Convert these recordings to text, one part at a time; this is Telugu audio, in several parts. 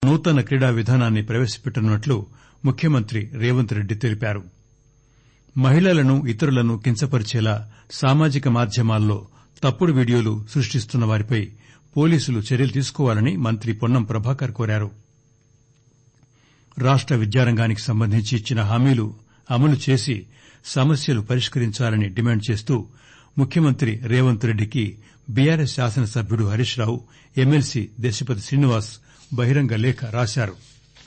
నూతన క్రీడా విధానాన్ని ప్రవేశపెట్టనున్నట్లు ముఖ్యమంత్రి రేవంత్ రెడ్డి తెలిపారు మహిళలను ఇతరులను కించపరిచేలా సామాజిక మాధ్యమాల్లో తప్పుడు వీడియోలు సృష్టిస్తున్న వారిపై పోలీసులు చర్యలు తీసుకోవాలని మంత్రి పొన్నం ప్రభాకర్ కోరారు రాష్ట విద్యారంగానికి సంబంధించి ఇచ్చిన హామీలు అమలు చేసి సమస్యలు పరిష్కరించాలని డిమాండ్ చేస్తూ ముఖ్యమంత్రి రేవంత్ రెడ్డికి బీఆర్ఎస్ శాసనసభ్యుడు హరీష్ రావు ఎమ్మెల్సీ దేశపతి శ్రీనివాస్ బహిరంగ లేఖ రాశారు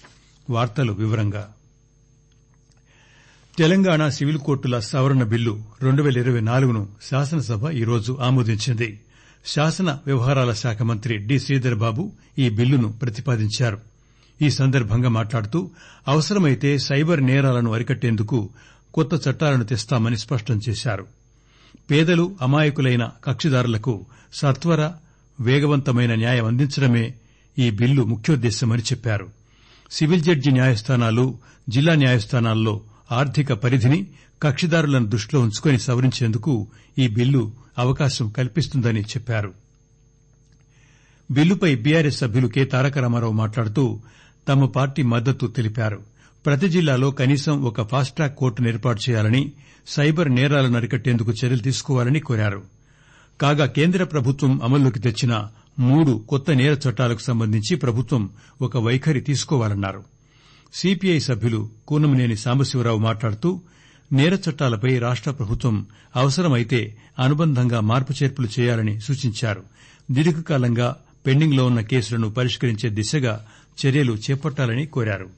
తెలంగాణ సివిల్ కోర్టుల సవరణ బిల్లు రెండు పేల ఇరవై నాలుగును శాసనసభ ఈరోజు ఆమోదించింది శాసన వ్యవహారాల శాఖ మంత్రి డి శ్రీధర్ బాబు ఈ బిల్లును ప్రతిపాదించారు ఈ సందర్భంగా మాట్లాడుతూ అవసరమైతే సైబర్ నేరాలను అరికట్టేందుకు కొత్త చట్టాలను తెస్తామని స్పష్టం చేశారు పేదలు అమాయకులైన కక్షిదారులకు సత్వర వేగవంతమైన న్యాయం అందించడమే ఈ బిల్లు ముఖ్యోద్దేశమని చెప్పారు సివిల్ జడ్జి న్యాయస్థానాలు జిల్లా న్యాయస్థానాల్లో ఆర్థిక పరిధిని కక్షిదారులను దృష్టిలో ఉంచుకుని సవరించేందుకు ఈ బిల్లు అవకాశం కల్పిస్తుందని చెప్పారు బిల్లుపై బీఆర్ఎస్ సభ్యులు కె తారక రామారావు మాట్లాడుతూ తమ పార్టీ మద్దతు తెలిపారు ప్రతి జిల్లాలో కనీసం ఒక ఫాస్ట్ ట్రాక్ కోర్టును ఏర్పాటు చేయాలని సైబర్ నేరాలను అరికట్టేందుకు చర్యలు తీసుకోవాలని కోరారు కాగా కేంద్ర ప్రభుత్వం అమల్లోకి తెచ్చిన మూడు కొత్త నేర చట్టాలకు సంబంధించి ప్రభుత్వం ఒక వైఖరి తీసుకోవాలన్నారు సీపీఐ సభ్యులు కూనంనేని సాంబశివరావు మాట్లాడుతూ నేర చట్టాలపై రాష్ట ప్రభుత్వం అవసరమైతే అనుబంధంగా మార్పు చేర్పులు చేయాలని సూచించారు దీర్ఘకాలంగా పెండింగ్లో ఉన్న కేసులను పరిష్కరించే దిశగా చర్యలు చేపట్టాలని కోరారు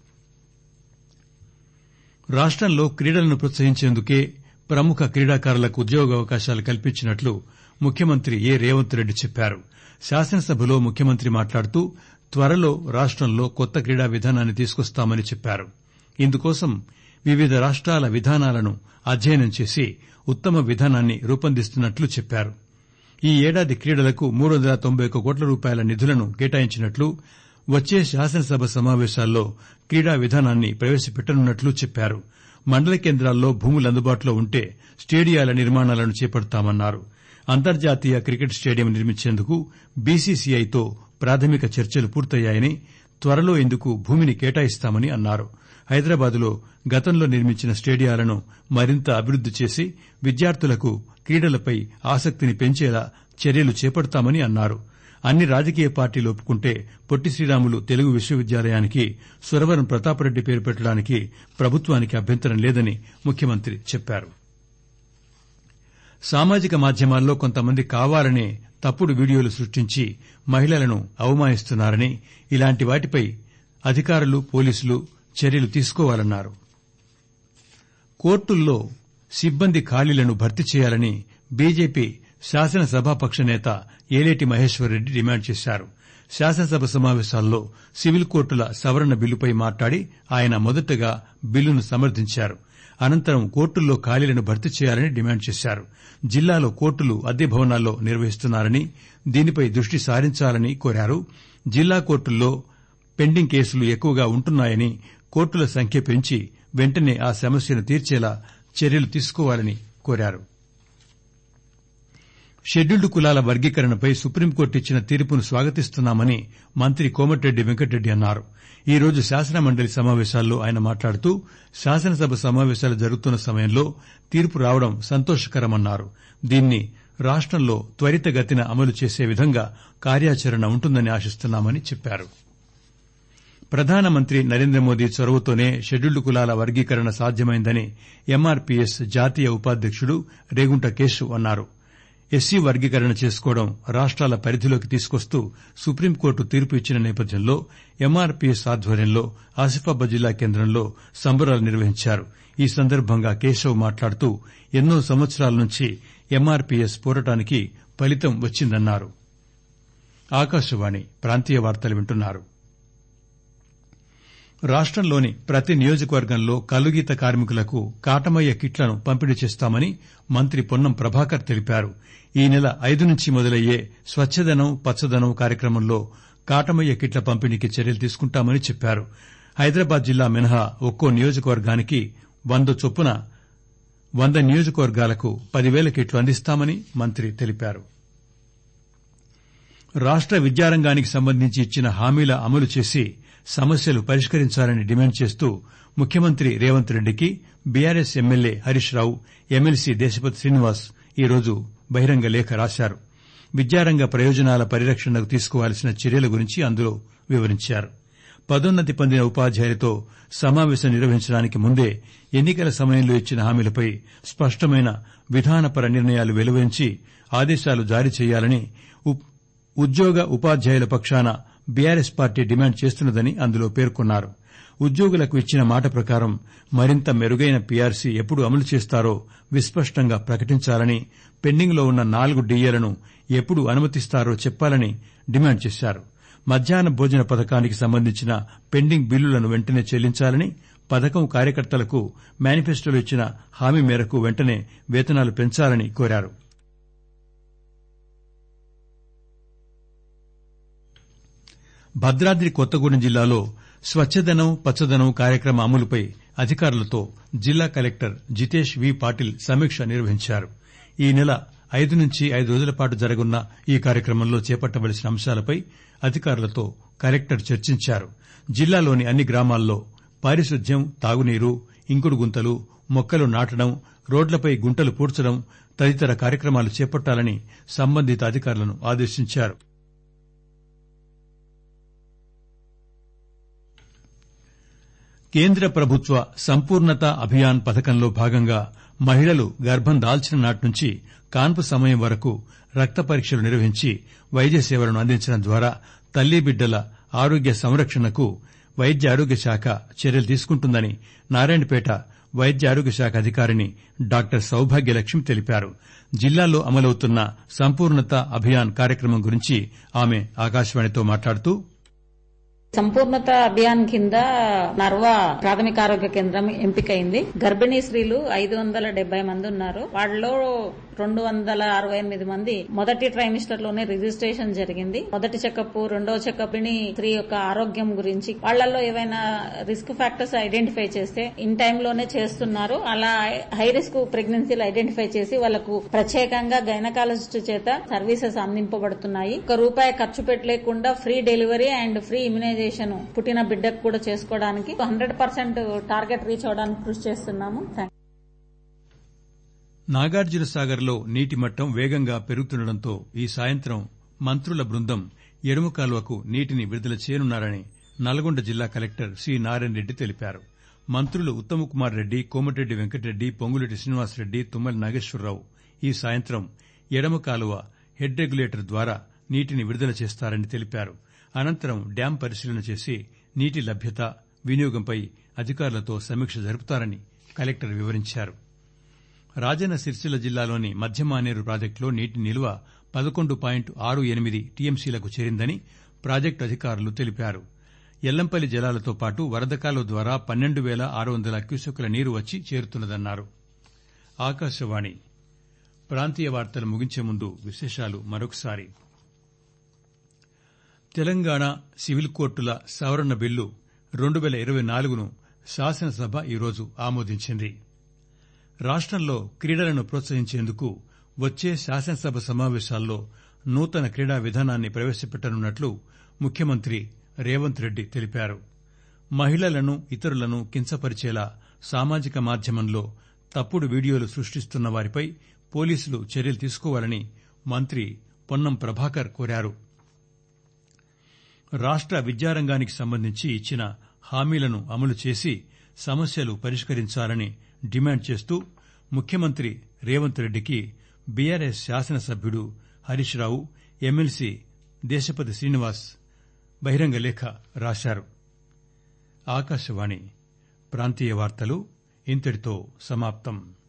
రాష్టంలో క్రీడలను ప్రోత్సహించేందుకే ప్రముఖ క్రీడాకారులకు ఉద్యోగావకాశాలు కల్పించినట్లు ముఖ్యమంత్రి ఏ రేవంత్ రెడ్డి చెప్పారు శాసనసభలో ముఖ్యమంత్రి మాట్లాడుతూ త్వరలో రాష్టంలో కొత్త క్రీడా విధానాన్ని తీసుకొస్తామని చెప్పారు ఇందుకోసం వివిధ రాష్టాల విధానాలను అధ్యయనం చేసి ఉత్తమ విధానాన్ని రూపొందిస్తున్నట్లు చెప్పారు ఈ ఏడాది క్రీడలకు మూడు వందల తొంభై ఒక్క కోట్ల రూపాయల నిధులను కేటాయించినట్లు వచ్చే శాసనసభ సమావేశాల్లో క్రీడా విధానాన్ని ప్రవేశపెట్టనున్నట్లు చెప్పారు మండల కేంద్రాల్లో భూములు అందుబాటులో ఉంటే స్టేడియాల నిర్మాణాలను చేపడతామన్నారు అంతర్జాతీయ క్రికెట్ స్టేడియం నిర్మించేందుకు బీసీసీఐతో ప్రాథమిక చర్చలు పూర్తయ్యాయని త్వరలో ఇందుకు భూమిని కేటాయిస్తామని అన్నారు హైదరాబాద్లో గతంలో నిర్మించిన స్టేడియాలను మరింత అభివృద్ది చేసి విద్యార్థులకు క్రీడలపై ఆసక్తిని పెంచేలా చర్యలు చేపడతామని అన్నారు అన్ని రాజకీయ పార్టీలు ఒప్పుకుంటే పొట్టి శ్రీరాములు తెలుగు విశ్వవిద్యాలయానికి సురవరం ప్రతాపరెడ్డి పేరు పెట్టడానికి ప్రభుత్వానికి అభ్యంతరం లేదని ముఖ్యమంత్రి చెప్పారు సామాజిక మాధ్యమాల్లో కొంతమంది కావాలనే తప్పుడు వీడియోలు సృష్టించి మహిళలను అవమానిస్తున్నారని ఇలాంటి వాటిపై అధికారులు పోలీసులు చర్యలు తీసుకోవాలన్నారు కోర్టుల్లో సిబ్బంది ఖాళీలను భర్తీ చేయాలని బీజేపీ శాసనసభాపక్ష నేత ఏలేటి మహేశ్వర్రెడ్డి డిమాండ్ చేశారు శాసనసభ సమావేశాల్లో సివిల్ కోర్టుల సవరణ బిల్లుపై మాట్లాడి ఆయన మొదటగా బిల్లును సమర్థించారు అనంతరం కోర్టుల్లో ఖాళీలను భర్తీ చేయాలని డిమాండ్ చేశారు జిల్లాలో కోర్టులు అద్దె భవనాల్లో నిర్వహిస్తున్నారని దీనిపై దృష్టి సారించాలని కోరారు జిల్లా కోర్టుల్లో పెండింగ్ కేసులు ఎక్కువగా ఉంటున్నాయని కోర్టుల సంఖ్య పెంచి వెంటనే ఆ సమస్యను తీర్చేలా చర్యలు తీసుకోవాలని కోరారు షెడ్యూల్డ్ కులాల వర్గీకరణపై సుప్రీంకోర్టు ఇచ్చిన తీర్పును స్వాగతిస్తున్నామని మంత్రి కోమటిరెడ్డి వెంకటరెడ్డి అన్నారు ఈ రోజు శాసనమండలి సమావేశాల్లో ఆయన మాట్లాడుతూ శాసనసభ సమావేశాలు జరుగుతున్న సమయంలో తీర్పు రావడం సంతోషకరమన్నారు దీన్ని రాష్టంలో త్వరితగతిన అమలు చేసే విధంగా కార్యాచరణ ఉంటుందని ఆశిస్తున్నామని చెప్పారు ప్రధానమంత్రి నరేంద్రమోదీ చొరవతోనే షెడ్యూల్డ్ కులాల వర్గీకరణ సాధ్యమైందని ఎంఆర్పీఎస్ జాతీయ ఉపాధ్యకుడు రేగుంట కేశవ్ అన్నారు ఎస్సీ వర్గీకరణ చేసుకోవడం రాష్టాల పరిధిలోకి తీసుకొస్తూ సుప్రీంకోర్టు తీర్పు ఇచ్చిన నేపథ్యంలో ఎంఆర్పీఎస్ ఆధ్వర్యంలో ఆసిఫాబాద్ జిల్లా కేంద్రంలో సంబరాలు నిర్వహించారు ఈ సందర్భంగా కేశవ్ మాట్లాడుతూ ఎన్నో సంవత్సరాల నుంచి ఎంఆర్పీఎస్ పోరాటానికి ఫలితం వచ్చిందన్నారు రాష్టంలోని ప్రతి నియోజకవర్గంలో కల్లుగీత కార్మికులకు కాటమయ్య కిట్లను పంపిణీ చేస్తామని మంత్రి పొన్నం ప్రభాకర్ తెలిపారు ఈ నెల ఐదు నుంచి మొదలయ్యే స్వచ్చదనం పచ్చదనం కార్యక్రమంలో కాటమయ్య కిట్ల పంపిణీకి చర్యలు తీసుకుంటామని చెప్పారు హైదరాబాద్ జిల్లా మినహా ఒక్కో నియోజకవర్గానికి వంద చొప్పున వంద నియోజకవర్గాలకు పదివేల కిట్లు అందిస్తామని మంత్రి తెలిపారు రాష్ట విద్యారంగానికి సంబంధించి ఇచ్చిన హామీల అమలు చేసి సమస్యలు పరిష్కరించాలని డిమాండ్ చేస్తూ ముఖ్యమంత్రి రేవంత్ రెడ్డికి BRS MLA Harish Rao MLC Deshapathi Srinivas ఈరోజు బహిరంగ లేఖ రాశారు విద్యారంగ ప్రయోజనాల పరిరక్షణకు తీసుకోవాల్సిన చర్యల గురించి అందులో వివరించారు పదోన్నతి పొందిన ఉపాధ్యాయులతో సమావేశం నిర్వహించడానికి ముందే ఎన్నికల సమయంలో ఇచ్చిన హామీలపై స్పష్టమైన విధానపర నిర్ణయాలు వెలువరించి ఆదేశాలు జారీ చేయాలని ఉద్యోగ ఉపాధ్యాయుల పక్షాన బీఆర్ఎస్ పార్టీ డిమాండ్ చేస్తున్నదని అందులో పేర్కొన్నారు ఉద్యోగులకు ఇచ్చిన మాట ప్రకారం మరింత మెరుగైన పీఆర్సీ ఎప్పుడు అమలు చేస్తారో విస్పష్టంగా ప్రకటించాలని పెండింగ్లో ఉన్న నాలుగు డీఏలను ఎప్పుడు అనుమతిస్తారో చెప్పాలని డిమాండ్ చేశారు మధ్యాహ్న భోజన పథకానికి సంబంధించిన పెండింగ్ బిల్లులను వెంటనే చెల్లించాలని పథకం కార్యకర్తలకు మేనిఫెస్టోలో ఇచ్చిన హామీ మేరకు వెంటనే వేతనాలు పెంచాలని కోరారు భద్రాద్రి కొత్తగూడెం జిల్లాలో స్వచ్చదనం పచ్చదనం కార్యక్రమ అమలుపై అధికారులతో జిల్లా కలెక్టర్ జితేష్ వి పాటిల్ సమీక్ష నిర్వహించారు ఈ నెల ఐదు నుంచి ఐదు రోజుల పాటు జరగనున్న ఈ కార్యక్రమంలో చేపట్టవలసిన అంశాలపై అధికారులతో కలెక్టర్ చర్చించారు జిల్లాలోని అన్ని గ్రామాల్లో పారిశుద్ధ్యం తాగునీరు ఇంకుడు గుంతలు మొక్కలు నాటడం రోడ్లపై గుంటలు పూడ్చడం తదితర కార్యక్రమాలు చేపట్టాలని సంబంధిత అధికారులను ఆదేశించారు కేంద్ర ప్రభుత్వ సంపూర్ణత అభియాన్ పథకంలో భాగంగా మహిళలు గర్భం దాల్చిన నాటి నుంచి కాన్పు సమయం వరకు రక్త పరీక్షలు నిర్వహించి వైద్య సేవలను అందించడం ద్వారా తల్లి బిడ్డల ఆరోగ్య సంరక్షణకు వైద్య ఆరోగ్య శాఖ చర్యలు తీసుకుంటుందని నారాయణపేట వైద్య ఆరోగ్య శాఖ అధికారిణి డాక్టర్ సౌభాగ్యలక్ష్మి తెలిపారు జిల్లాలో అమలవుతున్న సంపూర్ణత అభియాన్ కార్యక్రమం గురించి ఆమె ఆకాశవాణితో మాట్లాడుతూ సంపూర్ణత అభియాన్ కింద నర్వా ప్రాథమిక ఆరోగ్య కేంద్రం ఎంపికైంది గర్భిణీ స్త్రీలు ఐదు వందల డెబ్బై మంది ఉన్నారు వాళ్ళలో రెండు వందల అరవై ఎనిమిది మంది మొదటి ట్రైమిస్టర్ లోనే రిజిస్ట్రేషన్ జరిగింది మొదటి చెకప్ రెండో చెకప్ స్త్రీ యొక్క ఆరోగ్యం గురించి వాళ్లలో ఏవైనా రిస్క్ ఫ్యాక్టర్స్ ఐడెంటిఫై చేస్తే ఇన్ టైమ్ లోనే చేస్తున్నారు అలా హై రిస్క్ ప్రెగ్నెన్సీలు ఐడెంటిఫై చేసి వాళ్లకు ప్రత్యేకంగా గైనకాలజిస్ట్ చేత సర్వీసెస్ అందింపబడుతున్నాయి ఒక రూపాయి ఖర్చు పెట్టలేకుండా free delivery and free immunisation పుట్టిన బిడ్డకు కూడా చేసుకోవడానికి హండ్రెడ్ పర్సెంట్ టార్గెట్ రీచ్ అవడానికి కృషి చేస్తున్నాము నాగార్జున సాగర్ లో నీటి మట్టం వేగంగా పెరుగుతుండటంతో ఈ సాయంత్రం మంత్రుల బృందం ఎడమ కాలువకు నీటిని విడుదల చేయనున్నారని నల్గొండ జిల్లా కలెక్టర్ సి నారాయణ రెడ్డి తెలిపారు మంత్రులు ఉత్తమ్ కుమార్ రెడ్డి కోమటిరెడ్డి వెంకటరెడ్డి పొంగులేటి శ్రీనివాసరెడ్డి తుమ్మల నాగేశ్వరరావు ఈ సాయంత్రం ఎడమ కాలువ హెడ్ రెగ్యులేటర్ ద్వారా నీటిని విడుదల చేస్తారని తెలిపారు అనంతరం డ్యాం పరిశీలన చేసి నీటి లభ్యత వినియోగంపై అధికారులతో సమీక్ష జరుపుతారని కలెక్టర్ వివరించారు రాజన్న సిరిసిల్ల జిల్లాలోని మధ్యమానేరు ప్రాజెక్టులో నీటి నిల్వ పదకొండు పాయింట్ ఆరు ఎనిమిది టీఎంసీలకు చేరిందని ప్రాజెక్టు అధికారులు తెలిపారు ఎల్లంపల్లి జలాలతో పాటు వరదకాలువ ద్వారా పన్నెండు పేల ఆరు వందల క్యూసెక్కుల నీరు వచ్చి చేరుతున్నదన్నారు ఆకాశవాణి ప్రాంతీయ వార్తలు ముగించే ముందు విశేషాలు మరొకసారి తెలంగాణ సివిల్ కోర్టుల సవరణ బిల్లు రెండు పేల ఇరవై నాలుగును శాసనసభ ఈరోజు ఆమోదించింది రాష్టంలో క్రీడలను ప్రోత్సహించేందుకు వచ్చే శాసనసభ సమావేశాల్లో నూతన క్రీడా విధానాన్ని ప్రవేశపెట్టనున్నట్లు ముఖ్యమంత్రి రేవంత్ రెడ్డి తెలిపారు మహిళలను ఇతరులను కించపరిచేలా సామాజిక మాధ్యమంలో తప్పుడు వీడియోలు సృష్టిస్తున్న వారిపై పోలీసులు చర్యలు తీసుకోవాలని మంత్రి పొన్నం ప్రభాకర్ కోరారు రాష్ట విద్యారంగానికి సంబంధించి ఇచ్చిన హామీలను అమలు చేసి సమస్యలు పరిష్కరించాలని డిమాండ్ చేస్తూ ముఖ్యమంత్రి రేవంత్ రెడ్డికి బీఆర్ఎస్ శాసనసభ్యుడు హరీష్ రావు ఎమ్మెల్సీ దేశపతి శ్రీనివాస్ బహిరంగ లేఖ రాశారు ఆకాశవాణి ప్రాంతీయ వార్తలు ఇంతటితో సమాప్తం